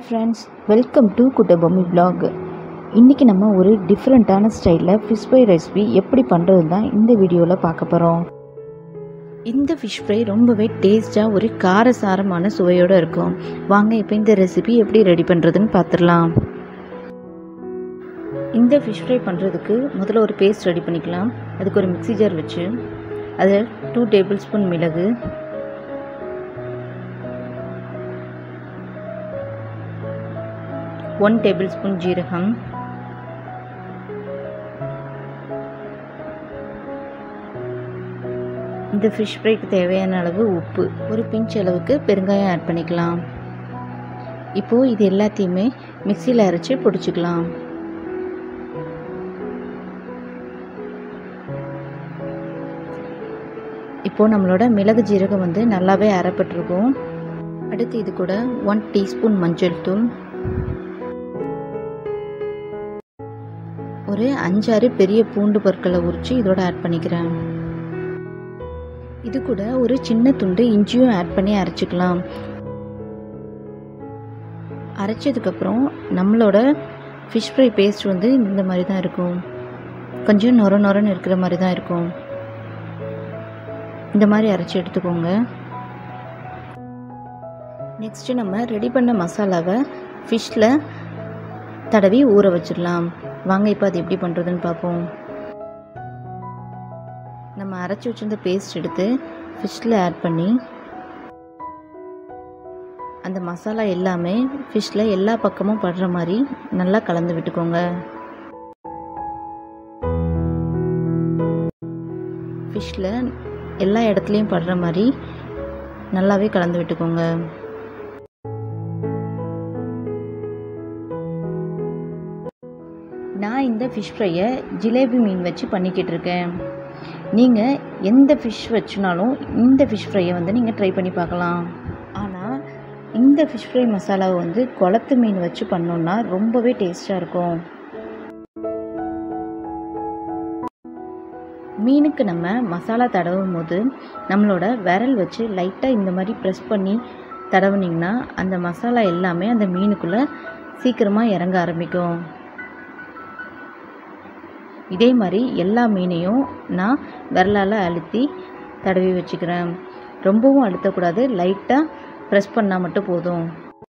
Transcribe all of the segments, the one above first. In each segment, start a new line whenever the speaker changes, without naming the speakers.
friends welcome to Kuttabommi vlog இன்றைக்கி நம்ம ஒரு டிஃப்ரெண்ட்டான ஸ்டைலில் ஃபிஷ் ஃப்ரை ரெசிபி எப்படி பண்ணுறது தான் இந்த வீடியோவில் பார்க்க போகிறோம் இந்த ஃபிஷ் ஃப்ரை ரொம்பவே டேஸ்ட்டாக ஒரு காரசாரமான சுவையோடு இருக்கும் வாங்க இப்போ இந்த ரெசிபி எப்படி ரெடி பண்ணுறதுன்னு பார்த்துடலாம் இந்த ஃபிஷ் ஃப்ரை பண்ணுறதுக்கு முதல்ல ஒரு பேஸ்ட் ரெடி பண்ணிக்கலாம் அதுக்கு ஒரு மிக்ஸி ஜார் வச்சு அதில் டூ டேபிள் ஸ்பூன் மிளகு ஒன் டேபிள் ஸ்பூன் ஜீரகம் இந்த ஃபிஷ் ஃப்ரைக்கு தேவையான அளவு உப்பு ஒரு பிஞ்ச் அளவுக்கு பெருங்காயம் ஆட் பண்ணிக்கலாம் இப்போது இது எல்லாத்தையுமே மிக்சியில் அரைச்சி பொடிச்சுக்கலாம் இப்போது நம்மளோட மிளகு ஜீரகம் வந்து நல்லாவே அரைப்பட்டிருக்கும் அடுத்து இது கூட ஒன் டீஸ்பூன் மஞ்சள் தூள் ஒரு அஞ்சாறு பெரிய பூண்டு பொருட்களை உரித்து இதோட ஆட் பண்ணிக்கிறேன் இது கூட ஒரு சின்ன துண்டு இஞ்சியும் ஆட் பண்ணி அரைச்சிக்கலாம் அரைச்சதுக்கப்புறம் நம்மளோட ஃபிஷ் ஃப்ரை பேஸ்ட் வந்து இந்த மாதிரி தான் இருக்கும் கொஞ்சம் நொர நொரன்னு இருக்கிற மாதிரி தான் இருக்கும் இந்த மாதிரி அரைச்சி எடுத்துக்கோங்க நெக்ஸ்ட்டு நம்ம ரெடி பண்ண மசாலாவை ஃபிஷ்ஷில் தடவி ஊற வச்சிடலாம் வாங்க இப்போ அது எப்படி பண்ணுறதுன்னு பார்ப்போம் நம்ம அரைச்சி வச்சிருந்த பேஸ்ட் எடுத்து ஃபிஷ்ஷில் ஆட் பண்ணி அந்த மசாலா எல்லாமே ஃபிஷ்ஷில் எல்லா பக்கமும் படுற மாதிரி நல்லா கலந்து விட்டுக்கோங்க ஃபிஷ்ஷில் எல்லா இடத்துலையும் படுற மாதிரி நல்லாவே கலந்து விட்டுக்கோங்க நான் இந்த ஃபிஷ் ஃப்ரையை ஜிலேபி மீன் வச்சு பண்ணிக்கிட்டு இருக்கேன் நீங்கள் எந்த ஃபிஷ் வச்சுனாலும் இந்த ஃபிஷ் ஃப்ரையை வந்து நீங்கள் ட்ரை பண்ணி பார்க்கலாம் ஆனால் இந்த ஃபிஷ் ஃப்ரை மசாலாவை வந்து குளத்து மீன் வச்சு பண்ணோன்னா ரொம்பவே டேஸ்ட்டாக இருக்கும் மீனுக்கு நம்ம மசாலா தடவும் போது நம்மளோட விரல் வச்சு லைட்டாக இந்த மாதிரி ப்ரெஸ் பண்ணி தடவுனிங்கன்னா அந்த மசாலா எல்லாமே அந்த மீனுக்குள்ளே சீக்கிரமாக இறங்க ஆரம்பிக்கும் இதே மாதிரி எல்லா மீனையும் நான் விரலால் அழுத்தி தடவி வச்சுக்கிறேன் ரொம்பவும் அழுத்தக்கூடாது லைட்டாக ப்ரெஸ் பண்ணால் மட்டும் போதும்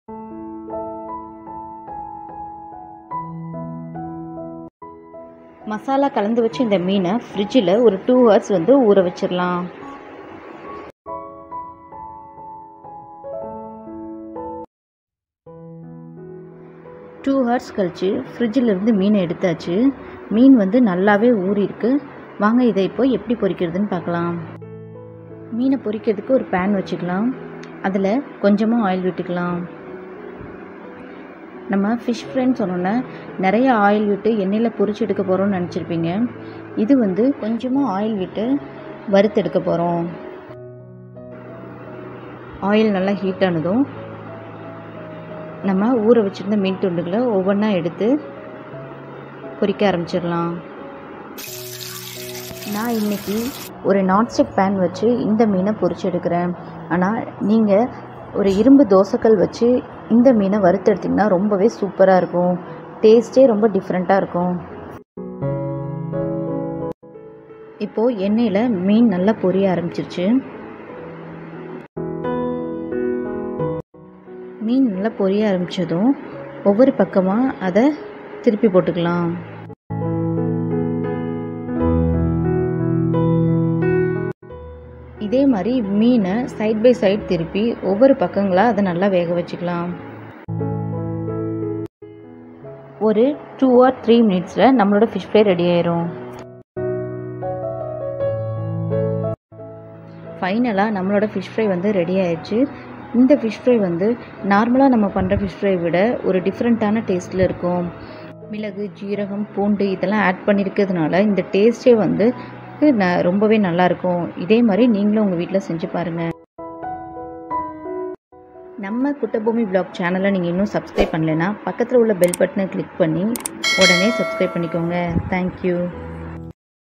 மசாலா கலந்து வச்சு இந்த மீனை ஃப்ரிட்ஜில் ஒரு டூ ஹவர்ஸ் வந்து ஊற வச்சிடலாம் டூ ஹவர்ஸ் கழித்து ஃப்ரிட்ஜிலேருந்து மீனை எடுத்தாச்சு மீன் வந்து நல்லாவே ஊறியிருக்கு வாங்க இதை இப்போ எப்படி பொரிக்கிறதுன்னு பார்க்கலாம் மீனை பொரிக்கிறதுக்கு ஒரு பேன் வச்சுக்கலாம் அதில் கொஞ்சமாக ஆயில் விட்டுக்கலாம் நம்ம ஃபிஷ் ஃப்ரைன்னு சொன்னோன்னே நிறைய ஆயில் விட்டு எண்ணெயில் பொரிச்சு எடுக்க போகிறோம்னு நினச்சிருப்பீங்க இது வந்து கொஞ்சமாக ஆயில் விட்டு வறுத்தெடுக்க போகிறோம் ஆயில் நல்லா ஹீட் ஆனதும் நம்ம ஊற வச்சுருந்த மீன் துண்டுகளை ஒவ்வொன்றா எடுத்து பொரிக்க ஆரம்பிச்சிடலாம் நான் இன்றைக்கி ஒரு நான்ஸ்டிக் பேன் வச்சு இந்த மீனை பொரிச்சு எடுக்கிறேன் ஆனால் நீங்கள் ஒரு இரும்பு தோசைக்கல் வச்சு இந்த மீனை வறுத்தெடுத்திங்கன்னா ரொம்பவே சூப்பராக இருக்கும் டேஸ்ட்டே ரொம்ப டிஃப்ரெண்ட்டாக இருக்கும் இப்போது எண்ணெயில் மீன் நல்லா பொரிய ஆரம்பிச்சிருச்சு மீன் நல்லா பொரிய ஆரம்பித்ததும் ஒவ்வொரு பக்கமாக அதை திருப்பி போட்டுக்கலாம் இதே மாதிரி மீனை சைட் பை சைட் திருப்பி ஒவ்வொரு பக்கங்களாக அதை நல்லா வேக வச்சுக்கலாம் ஒரு டூ ஆர் த்ரீ மினிட்ஸில் நம்மளோட ஃபிஷ் ஃப்ரை ரெடி ஆயிரும் ஃபைனலாக நம்மளோட ஃபிஷ் ஃப்ரை வந்து ரெடி ஆயிடுச்சு இந்த ஃபிஷ் ஃப்ரை வந்து நார்மலாக நம்ம பண்ணுற ஃபிஷ் ஃப்ரை விட ஒரு டிஃப்ரெண்ட்டான டேஸ்ட்டில் இருக்கும் மிளகு ஜீரகம் பூண்டு இதெல்லாம் ஆட் பண்ணியிருக்கிறதுனால இந்த டேஸ்ட்டே வந்து ந ரொம்பவே நல்லாயிருக்கும் இதே மாதிரி நீங்களும் உங்கள் வீட்டில் செஞ்சு பாருங்கள் நம்ம குட்டபூமி பிளாக் சேனலை நீங்கள் இன்னும் சப்ஸ்கிரைப் பண்ணலைன்னா பக்கத்தில் உள்ள பெல் பட்டனை கிளிக் பண்ணி உடனே சப்ஸ்கிரைப் பண்ணிக்கோங்க தேங்க்யூ